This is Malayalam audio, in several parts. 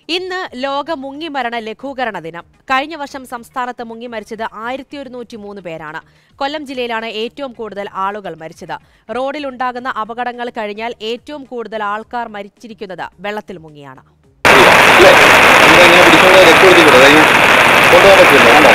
ഇന്ന് ലോക മുങ്ങിമരണ ലഘൂകരണ ദിനം കഴിഞ്ഞ വർഷം സംസ്ഥാനത്ത് മുങ്ങി മരിച്ചത് ആയിരത്തി ഒരുന്നൂറ്റി മൂന്ന് പേരാണ് കൊല്ലം ജില്ലയിലാണ് ഏറ്റവും കൂടുതൽ ആളുകൾ മരിച്ചത് റോഡിലുണ്ടാകുന്ന അപകടങ്ങൾ കഴിഞ്ഞാൽ ഏറ്റവും കൂടുതൽ ആൾക്കാർ മരിച്ചിരിക്കുന്നത് വെള്ളത്തിൽ മുങ്ങിയാണ് അല്ലേ നമ്മളിങ്ങനെ പിടിച്ചോണ്ട് രക്ഷപ്പെടുത്തി വിടും അതായത് കൊണ്ടുപോകാൻ പറ്റില്ല കണ്ടോ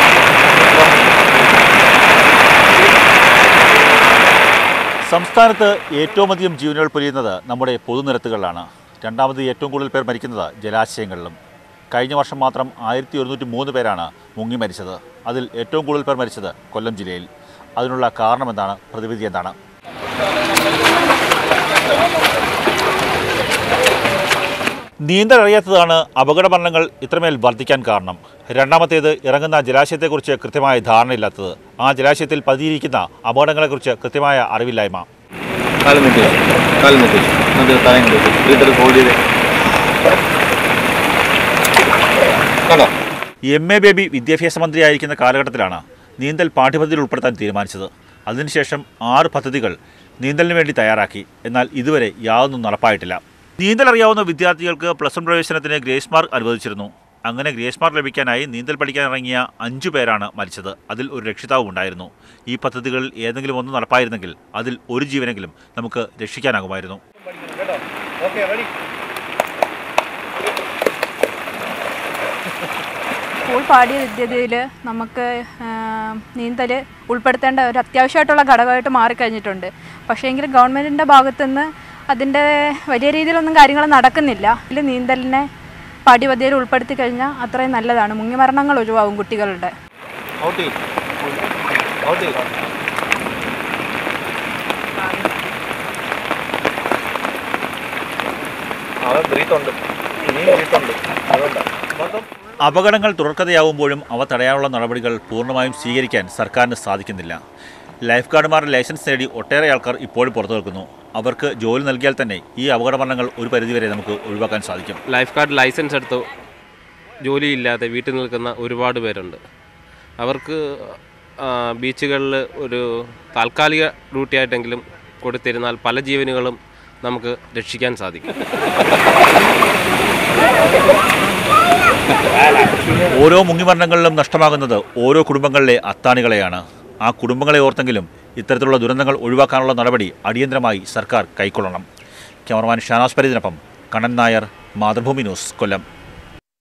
സംസ്ഥാനത്ത് ഏറ്റവും അധികം ജീവനുകൾ പൊലിയുന്നത് നമ്മുടെ പൊതുനിരത്തുകളിലാണ് രണ്ടാമത് ഏറ്റവും കൂടുതൽ പേർ മരിക്കുന്നത് ജലാശയങ്ങളിലും കഴിഞ്ഞ വർഷം മാത്രം ആയിരത്തി ഒരുന്നൂറ്റി മൂന്ന് പേരാണ് മുങ്ങി മരിച്ചത് അതിൽ ഏറ്റവും കൂടുതൽ പേർ മരിച്ചത് കൊല്ലം ജില്ലയിൽ അതിനുള്ള കാരണം എന്താണ് പ്രതിവിധി എന്താണ് നീന്തൽ അറിയാത്തതാണ് അപകട മരണങ്ങൾ ഇത്രമേൽ വർദ്ധിക്കാൻ കാരണം രണ്ടാമത്തേത് ഇറങ്ങുന്ന ജലാശയത്തെക്കുറിച്ച് കൃത്യമായ ധാരണയില്ലാത്തത് ആ ജലാശയത്തിൽ പതിയിരിക്കുന്ന അപകടങ്ങളെക്കുറിച്ച് കൃത്യമായ അറിവില്ലായ്മ കാലം നിൽക്കുക കാലം നിൽക്കുക എന്നിട്ട് തലയും കൊടുക്കും വീട്ടിൽ ഹോൾഡ് ചെയ്ത് കണ്ടോ എം എ ബേബി വിദ്യാഭ്യാസ മന്ത്രിയായിരിക്കുന്ന കാലഘട്ടത്തിലാണ് നീന്തൽ പാഠ്യപദ്ധതിയിൽ ഉൾപ്പെടുത്താൻ തീരുമാനിച്ചത് അതിനുശേഷം ആറ് പദ്ധതികൾ നീന്തലിന് വേണ്ടി തയ്യാറാക്കി എന്നാൽ ഇതുവരെ യാതൊന്നും നടപ്പായിട്ടില്ല നീന്തൽ അറിയാവുന്ന വിദ്യാർത്ഥികൾക്ക് പ്ലസ് വൺ പ്രവേശനത്തിന് ഗ്രേസ് മാർക്ക് അനുവദിച്ചിരുന്നു അങ്ങനെ ഗ്രേസ് മാർക്ക് ലഭിക്കാനായി നീന്തൽ പഠിക്കാൻ ഇറങ്ങിയ അഞ്ചു പേരാണ് മരിച്ചത് അതിൽ ഒരു രക്ഷിതാവും ഉണ്ടായിരുന്നു ഈ പദ്ധതികളിൽ ഏതെങ്കിലും ഒന്ന് നടപ്പായിരുന്നെങ്കിൽ അതിൽ ഒരു ജീവനെങ്കിലും നമുക്ക് രക്ഷിക്കാനാകുമായിരുന്നു സ്കൂൾ പാഠ്യ വിദ്യതയിൽ നമുക്ക് നീന്തൽ ഉൾപ്പെടുത്തേണ്ട ഒരു അത്യാവശ്യമായിട്ടുള്ള ഘടകമായിട്ട് മാറിക്കഴിഞ്ഞിട്ടുണ്ട് പക്ഷേ എങ്കിലും ഗവൺമെൻറ്റിൻ്റെ ഭാഗത്തുനിന്ന് അതിൻ്റെ വലിയ രീതിയിലൊന്നും കാര്യങ്ങൾ നടക്കുന്നില്ല ഇതിൽ നീന്തലിനെ പാഠ്യപദ്ധതിയിൽ ഉൾപ്പെടുത്തി കഴിഞ്ഞാൽ അത്രയും നല്ലതാണ് മുങ്ങിമരണങ്ങൾ ഒഴിവാകും കുട്ടികളുടെ ഔട്ട് ചെയ്യും ഔട്ട് ചെയ്യും അവൻ ബ്രീത്തുണ്ട് ഇനിയും ബ്രീത്തുണ്ട് അതുകൊണ്ടാണ് മൊത്തം അപകടങ്ങൾ തുടർക്കഥയാവുമ്പോഴും അവ തടയാനുള്ള നടപടികൾ പൂർണ്ണമായും സ്വീകരിക്കാൻ സർക്കാരിന് സാധിക്കുന്നില്ല ലൈഫ് ഗാർഡുമാരുടെ ലൈസൻസ് നേടി ഒട്ടേറെ ആൾക്കാർ ഇപ്പോഴും പുറത്തു നിൽക്കുന്നു അവർക്ക് ജോലി നൽകിയാൽ തന്നെ ഈ അപകട മരണങ്ങൾ ഒരു പരിധിവരെ നമുക്ക് ഒഴിവാക്കാൻ സാധിക്കും ലൈഫ് ഗാർഡ് ലൈസൻസ് എടുത്ത് ജോലിയില്ലാതെ വീട്ടിൽ നിൽക്കുന്ന ഒരുപാട് പേരുണ്ട് അവർക്ക് ആ, ബീച്ചുകളിൽ ഒരു താൽക്കാലിക ഡ്യൂട്ടിയായിട്ടെങ്കിലും കൊടുത്തിരുന്നാൽ പല ജീവനുകളും നമുക്ക് രക്ഷിക്കാൻ സാധിക്കും ഓരോ മുങ്ങിമരണങ്ങളിലും നഷ്ടമാകുന്നത് ഓരോ കുടുംബങ്ങളിലെ അത്താണികളെയാണ് ആ കുടുംബങ്ങളെ ഓർത്തെങ്കിലും ഇത്തരത്തിലുള്ള ദുരന്തങ്ങൾ ഒഴിവാക്കാനുള്ള നടപടി അടിയന്തരമായി സർക്കാർ കൈക്കൊള്ളണം ക്യാമറമാൻ ഷാനാസ് പരീതിനൊപ്പം കണ്ണൻ നായർ മാതൃഭൂമി ന്യൂസ് കൊല്ലം